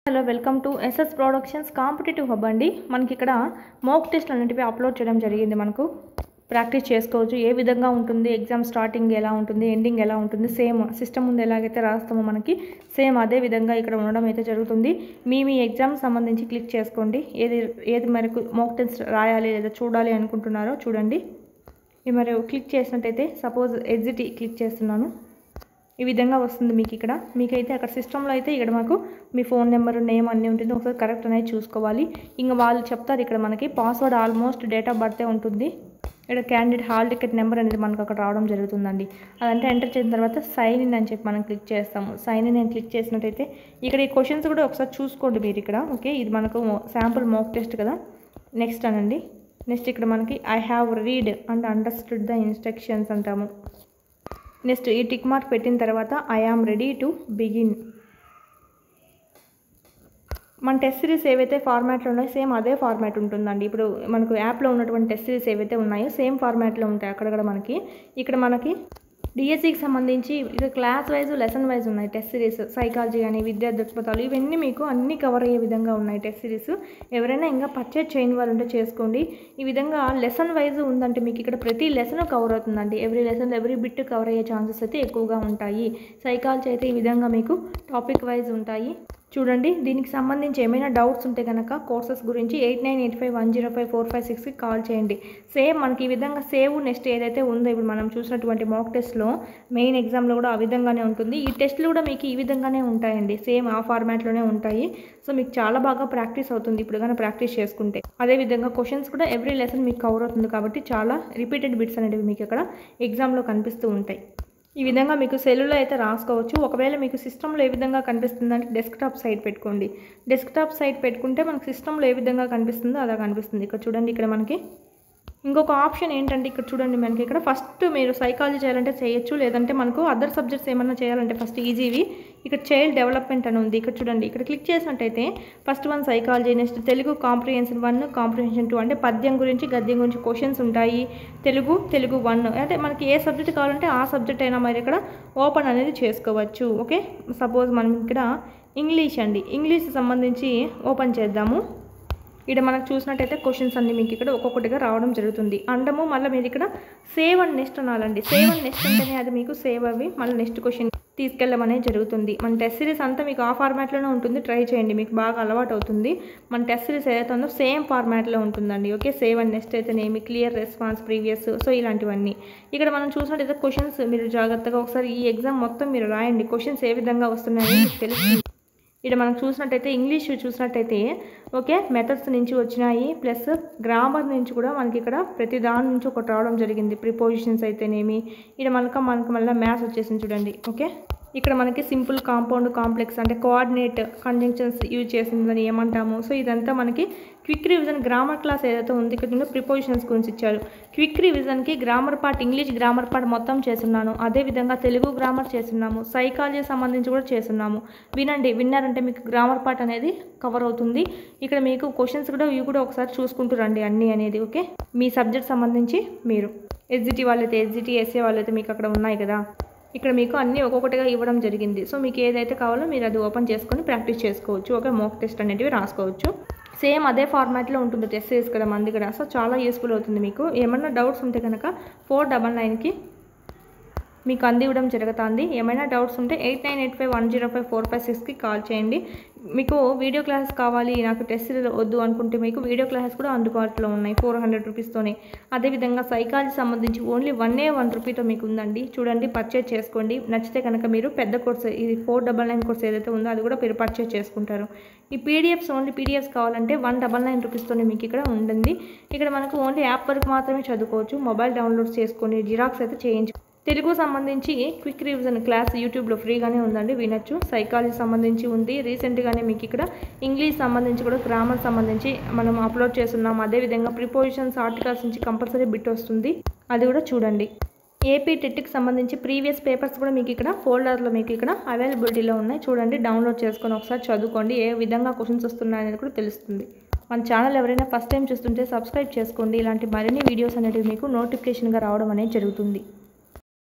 hello welcome to SS productions competitive hub అండి మనకి ఇక్కడ మోక్ టెస్ట్ అనేటివి అప్లోడ్ చేయడం జరిగింది మనకు ప్రాక్టీస్ చేసుకోవచ్చు ఏ విధంగా ఉంటుంది ఎగ్జామ్ స్టార్టింగ్ ఎలా ఉంటుంది ఎండింగ్ ఎలా ఉంటుంది సేమ్ సిస్టమ్ ముందు ఎలాగైతే రాస్తామో మనకి సేమ్ అదే విధంగా ఇక్కడ ఉండడం అయితే జరుగుతుంది మీ మీ ఎగ్జామ్ సంబంధించి క్లిక్ చేసుకోండి ఏది ఏది మనకు మోక్ టెస్ట్ రాయాలి లేదా చూడాలి అనుకుంటున్నారో చూడండి ఇది మరి క్లిక్ చేసినట్టయితే సపోజ్ ఎగ్జిట్ క్లిక్ చేస్తున్నాను ఈ విధంగా వస్తుంది మీకు ఇక్కడ మీకైతే అక్కడ సిస్టంలో అయితే ఇక్కడ మాకు మీ ఫోన్ నెంబర్ నేమ్ అన్నీ ఉంటుంది ఒకసారి కరెక్ట్ అనేది చూసుకోవాలి ఇంకా వాళ్ళు చెప్తారు ఇక్కడ మనకి పాస్వర్డ్ ఆల్మోస్ట్ డేట్ ఆఫ్ బర్తే ఉంటుంది ఇక్కడ క్యాండిడేట్ హాల్ టికెట్ నెంబర్ అనేది మనకు అక్కడ రావడం జరుగుతుందండి అదంటే ఎంటర్ చేసిన తర్వాత సైన్ ఇన్ అని చెప్పి మనం క్లిక్ చేస్తాము సైన్ ఇన్ అని క్లిక్ చేసినట్టయితే ఇక్కడ ఈ క్వశ్చన్స్ కూడా ఒకసారి చూసుకోండి మీరు ఇక్కడ ఓకే ఇది మనకు శాంపుల్ మోక్ టెస్ట్ కదా నెక్స్ట్ అనండి నెక్స్ట్ ఇక్కడ మనకి I have read and understood the instructions అంటాము నెక్స్ట్ ఈ టిక్ మార్క్ పెట్టిన తర్వాత I am ready to begin మన టెస్ట్ సిరీస్ ఏవైతే ఫార్మాట్లో ఉన్నాయో సేమ్ అదే ఫార్మాట్ ఉంటుందండి ఇప్పుడు మనకు యాప్లో ఉన్నటువంటి టెస్ట్ సిరీస్ ఏవైతే ఉన్నాయో సేమ్ ఫార్మాట్లో ఉంటాయి అక్కడక్కడ మనకి ఇక్కడ మనకి డిఎస్సికి సంబంధించి ఇక క్లాస్ వైజ్ లెసన్ వైజ్ ఉన్నాయి టెస్ట్ సిరీస్ సైకాలజీ కానీ విద్యా దృక్పథాలు ఇవన్నీ మీకు అన్ని కవర్ అయ్యే విధంగా ఉన్నాయి టెస్ట్ సిరీస్ ఎవరైనా ఇంకా పర్చేజ్ చేయని వాళ్ళు ఉంటే చేసుకోండి ఈ విధంగా లెసన్ వైజ్ ఉందంటే మీకు ఇక్కడ ప్రతి లెసన్ కవర్ అవుతుందండి every lesson every bit cover అయ్యే ఛాన్సెస్ అయితే ఎక్కువగా ఉంటాయి సైకాలజీ అయితే ఈ విధంగా మీకు టాపిక్ వైజ్ ఉంటాయి చూడండి దీనికి సంబంధించి ఏమైనా డౌట్స్ ఉంటే కనుక కోర్సెస్ గురించి eight nine eight five one zero five four five సిక్స్కి కాల్ చేయండి సేమ్ మనకి ఈ విధంగా సేవ్ నెక్స్ట్ ఏదైతే ఉందో ఇప్పుడు మనం చూసినటువంటి మాక్ టెస్ట్లో మెయిన్ ఎగ్జామ్లో కూడా ఆ విధంగానే ఉంటుంది ఈ టెస్ట్లు కూడా మీకు ఈ విధంగానే ఉంటాయండి సేమ్ ఆ ఫార్మాట్లోనే ఉంటాయి సో మీకు చాలా బాగా ప్రాక్టీస్ అవుతుంది ఇప్పుడు కానీ ప్రాక్టీస్ చేసుకుంటే అదేవిధంగా క్వశ్చన్స్ కూడా ఎవ్రీ లెసన్ మీకు కవర్ అవుతుంది కాబట్టి చాలా రిపీటెడ్ బిట్స్ అనేవి మీకు ఇక్కడ ఎగ్జామ్లో కనిపిస్తూ ఉంటాయి ఈ విధంగా మీకు సెల్లులో అయితే రాసుకోవచ్చు ఒకవేళ మీకు సిస్టంలో ఏ విధంగా కనిపిస్తుందంటే డెస్క్టాప్ సైట్ పెట్టుకోండి డెస్క్టాప్ సైట్ పెట్టుకుంటే మనకు సిస్టంలో ఏ విధంగా కనిపిస్తుందో అలా కనిపిస్తుంది ఇక్కడ చూడండి ఇక్కడ మనకి ఇంకొక ఆప్షన్ ఏంటంటే ఇక్కడ చూడండి మనకి ఇక్కడ ఫస్ట్ మీరు సైకాలజీ చేయాలంటే చేయొచ్చు లేదంటే మనకు అదర్ సబ్జెక్ట్స్ ఏమన్నా చేయాలంటే ఫస్ట్ ఈజీవి ఇక్కడ చైల్డ్ డెవలప్మెంట్ అని ఉంది ఇక్కడ చూడండి ఇక్కడ క్లిక్ చేసినట్టయితే first one psychology next Telugu comprehension one comprehension two అంటే పద్యం గురించి గద్యం గురించి క్వశ్చన్స్ ఉంటాయి తెలుగు తెలుగు వన్ అంటే మనకి ఏ సబ్జెక్ట్ కావాలంటే ఆ సబ్జెక్ట్ అయినా మరి ఇక్కడ ఓపెన్ అనేది చేసుకోవచ్చు ఓకే సపోజ్ మనం ఇక్కడ ఇంగ్లీష్ అండి ఇంగ్లీష్ సంబంధించి ఓపెన్ చేద్దాము ఇక్కడ మనకు చూసినట్టయితే క్వశ్చన్స్ అన్ని మీకు ఇక్కడ ఒక్కొక్కటిగా రావడం జరుగుతుంది అండము మళ్ళీ మీరు ఇక్కడ సేవ్ అండ్ నెక్స్ట్ అనాలండి సేవ్ అండ్ నెక్స్ట్ అంటేనే అది మీకు సేవ్ అవి మళ్ళీ నెక్స్ట్ క్వశ్చన్ తీసుకెళ్ళడం అనేది జరుగుతుంది మన టెస్ట్ సిరీస్ అంతా మీకు ఆ ఫార్మాట్లోనే ఉంటుంది ట్రై చేయండి మీకు బాగా అలవాటు అవుతుంది మన టెస్ట్ సిరీస్ ఏదైతే ఉందో సేమ్ ఫార్మాట్లో ఉంటుందండి ఓకే సేవ్ అండ్ నెక్స్ట్ అయితేనేమి క్లియర్ రెస్పాన్స్ ప్రీవియస్ సో ఇలాంటివన్నీ ఇక్కడ మనం చూసినట్టయితే క్వశ్చన్స్ మీరు జాగ్రత్తగా ఒకసారి ఈ ఎగ్జామ్ మొత్తం మీరు రాయండి క్వశ్చన్స్ ఏ విధంగా వస్తున్నాయని మీకు తెలుస్తుంది ఇక్కడ మనం చూసినట్టయితే ఇంగ్లీష్ చూసినట్టయితే ఓకే మెథడ్స్ నుంచి వచ్చినాయి ప్లస్ గ్రామర్ నుంచి కూడా మనకి ఇక్కడ ప్రతి దాని నుంచి ఒకటి రావడం జరిగింది ప్రిపోజిషన్స్ అయితేనేమి ఇక్కడ మనకు మనకు మళ్ళీ మ్యాథ్స్ వచ్చేసింది చూడండి ఓకే ఇక్కడ మనకి సింపుల్ కాంపౌండ్ కాంప్లెక్స్ అంటే కోఆర్డినేట్ కంజంక్షన్స్ యూజ్ చేసిందని ఏమంటాము సో ఇదంతా మనకి క్విక్ రివిజన్ గ్రామర్ క్లాస్ ఏదైతే ఉంది ఇక్కడ ప్రిపోజిషన్స్ గురించి ఇచ్చారు క్విక్ రివిజన్కి grammar part English grammar part మొత్తం చేస్తున్నాను అదేవిధంగా తెలుగు గ్రామర్ చేస్తున్నాము సైకాలజీ సంబంధించి కూడా చేస్తున్నాము వినండి విన్నారంటే మీకు గ్రామర్ పార్ట్ అనేది కవర్ అవుతుంది ఇక్కడ మీకు క్వశ్చన్స్ కూడా ఇవి కూడా ఒకసారి చూసుకుంటూ రండి అన్నీ అనేది ఓకే మీ సబ్జెక్ట్ సంబంధించి మీరు ఎస్జిటి వాళ్ళైతే ఎస్జిటి ఎస్ఏ వాళ్ళైతే మీకు అక్కడ ఉన్నాయి కదా ఇక్కడ మీకు అన్నీ ఒక్కొక్కటిగా ఇవ్వడం జరిగింది సో మీకు ఏదైతే కావాలో మీరు అది ఓపెన్ చేసుకొని ప్రాక్టీస్ చేసుకోవచ్చు ఒక మోక్ టెస్ట్ అనేటివి రాసుకోవచ్చు సేమ్ అదే ఫార్మాట్లో ఉంటుంది టెస్ట్ చేసి కదా మంది కూడా సో చాలా యూస్ఫుల్ అవుతుంది మీకు ఏమన్నా డౌట్స్ ఉంటే కనుక ఫోర్ డబల్ నైన్కి మీకు అందివ్వడం జరుగుతుంది ఏమైనా డౌట్స్ ఉంటే eight nine eight five one zero five four five సిక్స్కి కాల్ చేయండి మీకు వీడియో క్లాసెస్ కావాలి నాకు టెస్ట్ వద్దు అనుకుంటే మీకు వీడియో క్లాసెస్ కూడా అందుబాటులో ఉన్నాయి ఫోర్ హండ్రెడ్ రూపీస్తోనే అదేవిధంగా సైకాలజీ సంబంధించి ఓన్లీ వన్ ఏ వన్ రూపీతో మీకు ఉందండి చూడండి పర్చేజ్ చేసుకోండి నచ్చితే కనుక మీరు పెద్ద కోర్స్ ఇది ఫోర్ డబల్ నైన్ కోర్స్ ఏదైతే ఉందో అది కూడా మీరు పర్చేజ్ చేసుకుంటారు ఈ పీడిఎఫ్స్ ఓన్లీ పీడిఎఫ్స్ కావాలంటే వన్ డబల్ నైన్ రూపీస్తోనే మీకు ఇక్కడ ఉంటుంది ఇక్కడ మనకు ఓన్లీ యాప్ వరకు మాత్రమే చదువుకోవచ్చు మొబైల్ డౌన్లోడ్ చేసుకొని జిరాక్స్ అయితే చేయించు తెలుగు సంబంధించి క్విక్ రివిజన్ క్లాస్ యూట్యూబ్లో ఫ్రీగానే ఉందండి వినొచ్చు సైకాలజీ సంబంధించి ఉంది రీసెంట్గానే మీకు ఇక్కడ ఇంగ్లీష్ సంబంధించి కూడా గ్రామర్ సంబంధించి మనం అప్లోడ్ చేస్తున్నాం అదేవిధంగా ప్రిపోజిషన్స్ ఆర్టికల్స్ నుంచి కంపల్సరీ బిట్ వస్తుంది అది కూడా చూడండి ఏపీ టెట్కి సంబంధించి ప్రీవియస్ పేపర్స్ కూడా మీకు ఇక్కడ ఫోల్డర్లో మీకు ఇక్కడ అవైలబిలిటీలో ఉన్నాయి చూడండి డౌన్లోడ్ చేసుకొని ఒకసారి చదువుకోండి ఏ విధంగా క్వశ్చన్స్ వస్తున్నాయనేది కూడా తెలుస్తుంది మన ఛానల్ ఎవరైనా ఫస్ట్ టైం చూస్తుంటే సబ్స్క్రైబ్ చేసుకోండి ఇలాంటి మరిన్ని వీడియోస్ అనేవి మీకు నోటిఫికేషన్గా రావడం అనేది జరుగుతుంది